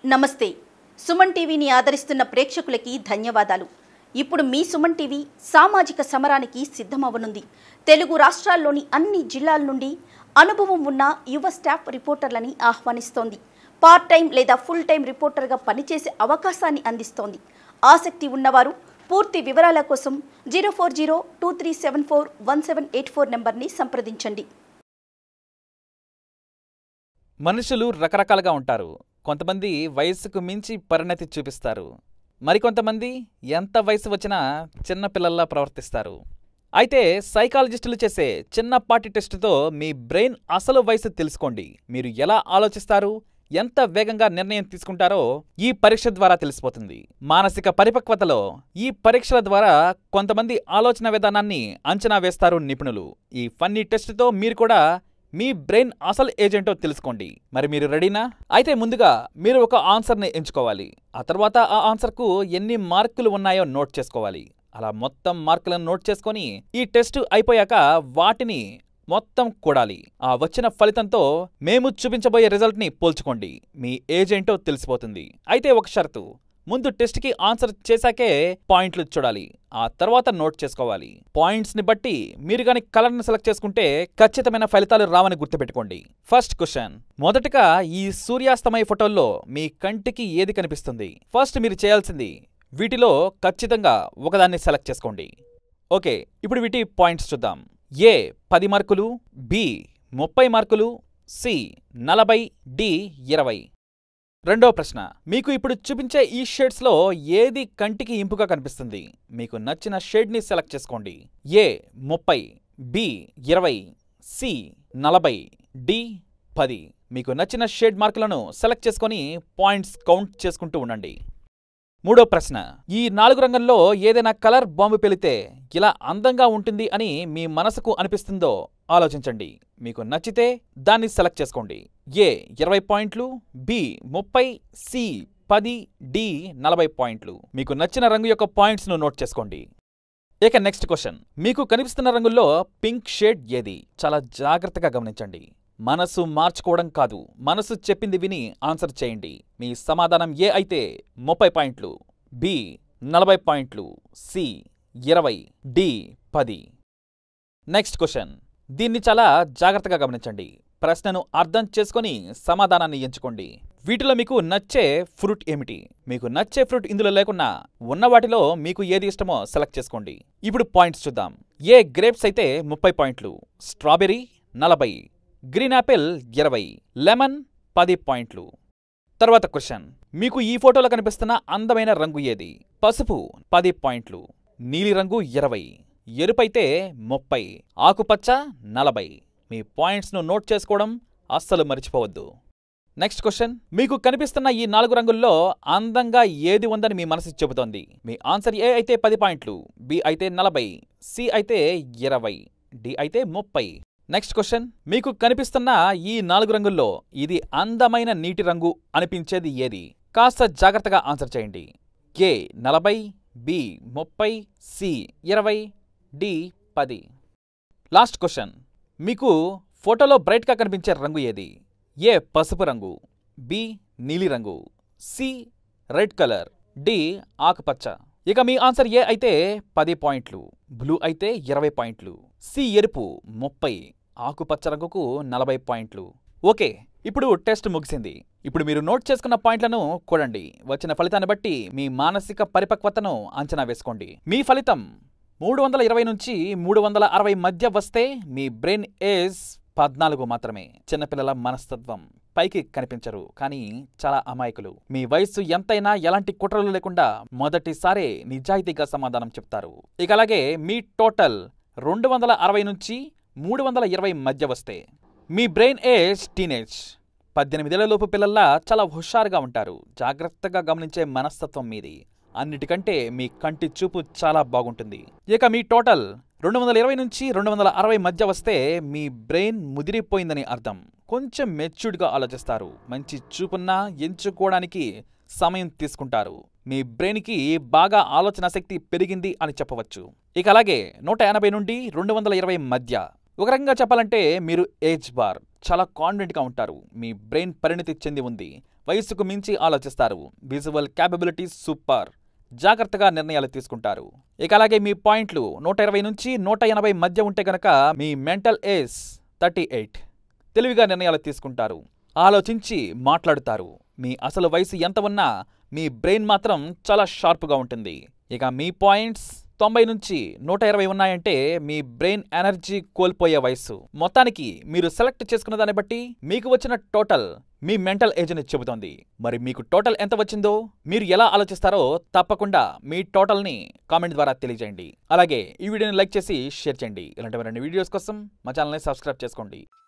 నమస్తే సుమన్ టీవీని ఆదరిస్తున్న ప్రేక్షకులకి ధన్యవాదాలు ఇప్పుడు మీ సుమన్ టీవీ సామాజిక సమరానికి సిద్ధమవనుంది తెలుగు రాష్ట్రాల్లోని అన్ని జిల్లాల నుండి అనుభవం ఉన్న యువ స్టాఫ్ రిపోర్టర్లని ఆహ్వానిస్తోంది పార్ట్ టైం లేదా ఫుల్ టైం రిపోర్టర్గా పనిచేసే అవకాశాన్ని అందిస్తోంది ఆసక్తి ఉన్నవారు పూర్తి వివరాల కోసం zero four zero two three seven four one seven eight four నెంబర్ని సంప్రదించండి మనుషులు రకరకాలుగా ఉంటారు కొంతమంది వయసుకు మించి పరిణతి చూపిస్తారు మరికొంతమంది ఎంత వయసు వచ్చినా చిన్నపిల్లల్లా ప్రవర్తిస్తారు అయితే సైకాలజిస్టులు చేసే చిన్నపాటి టెస్టుతో మీ బ్రెయిన్ అసలు వయసు తెలుసుకోండి మీరు ఎలా ఆలోచిస్తారు ఎంత వేగంగా నిర్ణయం తీసుకుంటారో ఈ పరీక్ష ద్వారా తెలిసిపోతుంది మానసిక పరిపక్వతలో ఈ పరీక్షల ద్వారా కొంతమంది ఆలోచన విధానాన్ని అంచనా వేస్తారు నిపుణులు ఈ ఫన్నీ టెస్టుతో మీరు కూడా మీ బ్రెయిన్ అసలు ఏజెంటో తెలుసుకోండి మరి మీరు రెడీనా అయితే ముందుగా మీరు ఒక ఆన్సర్ని ఎంచుకోవాలి ఆ తర్వాత ఆ ఆన్సర్కు ఎన్ని మార్కులు ఉన్నాయో నోట్ చేసుకోవాలి అలా మొత్తం మార్కులను నోట్ చేసుకొని ఈ టెస్ట్ అయిపోయాక వాటిని మొత్తం కూడాలి ఆ వచ్చిన ఫలితంతో మేము చూపించబోయే రిజల్ట్ని పోల్చుకోండి మీ ఏజెంటో తెలిసిపోతుంది అయితే ఒక షరతు ముందు టెస్ట్కి ఆన్సర్ చేశాకే పాయింట్లు చూడాలి ఆ తర్వాత నోట్ చేసుకోవాలి పాయింట్స్ని బట్టి మీరు గాని కలర్ని సెలెక్ట్ చేసుకుంటే ఖచ్చితమైన ఫలితాలు రావని గుర్తుపెట్టుకోండి ఫస్ట్ క్వశ్చన్ మొదటగా ఈ సూర్యాస్తమయ ఫోటోల్లో మీ కంటికి ఏది కనిపిస్తుంది ఫస్ట్ మీరు చేయాల్సింది వీటిలో ఖచ్చితంగా ఒకదాన్ని సెలెక్ట్ చేసుకోండి ఓకే ఇప్పుడు వీటి పాయింట్స్ చూద్దాం ఏ పది మార్కులు బి ముప్పై మార్కులు సి నలభై డి ఇరవై రెండో ప్రశ్న మీకు ఇప్పుడు చూపించే ఈ షేడ్స్లో ఏది కంటికి ఇంపుగా కనిపిస్తుంది మీకు నచ్చిన షేడ్ని సెలెక్ట్ చేసుకోండి ఏ ముప్పై బి ఇరవై సి నలభై డి పది మీకు నచ్చిన షేడ్ మార్కులను సెలెక్ట్ చేసుకొని పాయింట్స్ కౌంట్ చేసుకుంటూ ఉండండి మూడో ప్రశ్న ఈ నాలుగు రంగంలో ఏదైనా కలర్ బాంబు పెలితే ఇలా అందంగా ఉంటుంది అని మీ మనసుకు అనిపిస్తుందో ఆలోచించండి మీకు నచ్చితే దాన్ని సెలెక్ట్ చేసుకోండి ఏ ఇరవై పాయింట్లు బి ముప్పై సి పది డి నలభై పాయింట్లు మీకు నచ్చిన రంగు యొక్క పాయింట్స్ను నోట్ చేసుకోండి ఇక నెక్స్ట్ క్వశ్చన్ మీకు కనిపిస్తున్న రంగుల్లో పింక్ షేడ్ ఏది చాలా జాగ్రత్తగా గమనించండి మనసు మార్చుకోవడం కాదు మనసు చెప్పింది విని ఆన్సర్ చేయండి మీ సమాధానం ఏ అయితే ముప్పై పాయింట్లు బి నలభై పాయింట్లు సి ఇరవై డి పది నెక్స్ట్ క్వశ్చన్ దీన్ని చాలా జాగ్రత్తగా గమనించండి ప్రశ్నను అర్థం చేసుకొని సమాధానాన్ని ఎంచుకోండి వీటిలో మీకు నచ్చే ఫ్రూట్ ఏమిటి మీకు నచ్చే ఫ్రూట్ ఇందులో లేకున్నా ఉన్న వాటిలో మీకు ఏది ఇష్టమో సెలెక్ట్ చేసుకోండి ఇప్పుడు పాయింట్స్ చూద్దాం ఏ గ్రేప్స్ అయితే ముప్పై పాయింట్లు స్ట్రాబెర్రీ నలభై గ్రీన్ యాపిల్ ఇరవై లెమన్ పది పాయింట్లు తర్వాత క్వశ్చన్ మీకు ఈ ఫోటోలో కనిపిస్తున్న అందమైన రంగు ఏది పసుపు పది పాయింట్లు నీలిరంగు ఇరవై ఎరుపైతే ముప్పై ఆకుపచ్చ నలభై మీ పాయింట్స్ను నోట్ చేసుకోవడం అస్సలు మర్చిపోవద్దు నెక్స్ట్ క్వశ్చన్ మీకు కనిపిస్తున్న ఈ నాలుగు రంగుల్లో అందంగా ఏది ఉందని మీ మనసు చెబుతోంది మీ ఆన్సర్ ఏ అయితే పది పాయింట్లు బి అయితే నలభై సి అయితే ఇరవై డి అయితే ముప్పై నెక్స్ట్ క్వశ్చన్ మీకు కనిపిస్తున్న ఈ నాలుగు రంగుల్లో ఇది అందమైన నీటి రంగు అనిపించేది ఏది కాస్త జాగ్రత్తగా ఆన్సర్ చేయండి ఏ నలభై బి ముప్పై సి ఇరవై డి పది లాస్ట్ క్వశ్చన్ మీకు ఫోటోలో బ్రైట్గా కనిపించే రంగు ఏది ఏ పసుపు రంగు బి నీలిరంగు సి రెడ్ కలర్ డి ఆకుపచ్చ ఇక మీ ఆన్సర్ ఏ అయితే పది పాయింట్లు బ్లూ అయితే ఇరవై పాయింట్లు సి ఎరుపు ముప్పై ఆకుపచ్చ రంగుకు నలభై పాయింట్లు ఓకే ఇప్పుడు టెస్ట్ ముగిసింది ఇప్పుడు మీరు నోట్ చేసుకున్న పాయింట్లను కూడండి వచ్చిన ఫలితాన్ని బట్టి మీ మానసిక పరిపక్వతను అంచనా వేసుకోండి మీ ఫలితం మూడు వందల ఇరవై నుంచి మూడు వందల అరవై మధ్య వస్తే మీ బ్రెయిన్ ఏజ్ పద్నాలుగు మాత్రమే చిన్నపిల్లల మనస్తత్వం పైకి కనిపించరు కానీ చాలా అమాయకులు మీ వయస్సు ఎంతైనా ఎలాంటి కుట్రలు లేకుండా మొదటిసారే నిజాయితీగా సమాధానం చెప్తారు ఇక అలాగే మీ టోటల్ రెండు వందల అరవై నుంచి మూడు వందల ఇరవై మధ్య వస్తే మీ బ్రెయిన్ ఏజ్ టీనేజ్ పద్దెనిమిదేళ్లలోపు పిల్లల్లా చాలా హుషారుగా ఉంటారు జాగ్రత్తగా గమనించే మనస్తత్వం మీది అన్నిటికంటే మీ కంటి చూపు చాలా బాగుంటుంది ఇక మీ టోటల్ రెండు వందల ఇరవై నుంచి రెండు వందల అరవై మధ్య వస్తే మీ బ్రెయిన్ ముదిరిపోయిందని అర్థం కొంచెం మెచ్యూర్డ్గా ఆలోచిస్తారు మంచి చూపున్నా ఎంచుకోవడానికి సమయం తీసుకుంటారు మీ బ్రెయిన్కి బాగా ఆలోచన శక్తి పెరిగింది అని చెప్పవచ్చు ఇక అలాగే నూట ఎనభై నుండి రెండు వందల ఇరవై మధ్య ఒక రకంగా చెప్పాలంటే మీరు ఏజ్ బార్ చాలా కాన్ఫిడెంట్గా ఉంటారు మీ బ్రెయిన్ పరిణితి చెంది ఉంది వయసుకు మించి ఆలోచిస్తారు విజువల్ క్యాపబిలిటీస్ సూపర్ జాగ్రత్తగా నిర్ణయాలు తీసుకుంటారు ఇక అలాగే మీ పాయింట్లు నూట ఇరవై నుంచి నూట ఎనభై మధ్య ఉంటే గనక మీ మెంటల్ ఏజ్ థర్టీ ఎయిట్ తెలివిగా నిర్ణయాలు తీసుకుంటారు ఆలోచించి మాట్లాడుతారు మీ అసలు వయసు ఎంత ఉన్నా మీ బ్రెయిన్ మాత్రం చాలా షార్ప్గా ఉంటుంది ఇక మీ పాయింట్స్ తొంభై నుంచి నూట ఇరవై ఉన్నాయంటే మీ బ్రెయిన్ ఎనర్జీ కోల్పోయే వయసు మొత్తానికి మీరు సెలెక్ట్ చేసుకున్న దాన్ని బట్టి మీకు వచ్చిన టోటల్ మీ మెంటల్ ఏజ్ని చెబుతోంది మరి మీకు టోటల్ ఎంత వచ్చిందో మీరు ఎలా ఆలోచిస్తారో తప్పకుండా మీ టోటల్ని కామెంట్ ద్వారా తెలియజేయండి అలాగే ఈ వీడియోని లైక్ చేసి షేర్ చేయండి ఇలాంటి మరిన్ని వీడియోస్ కోసం మా ఛానల్ని సబ్స్క్రైబ్ చేసుకోండి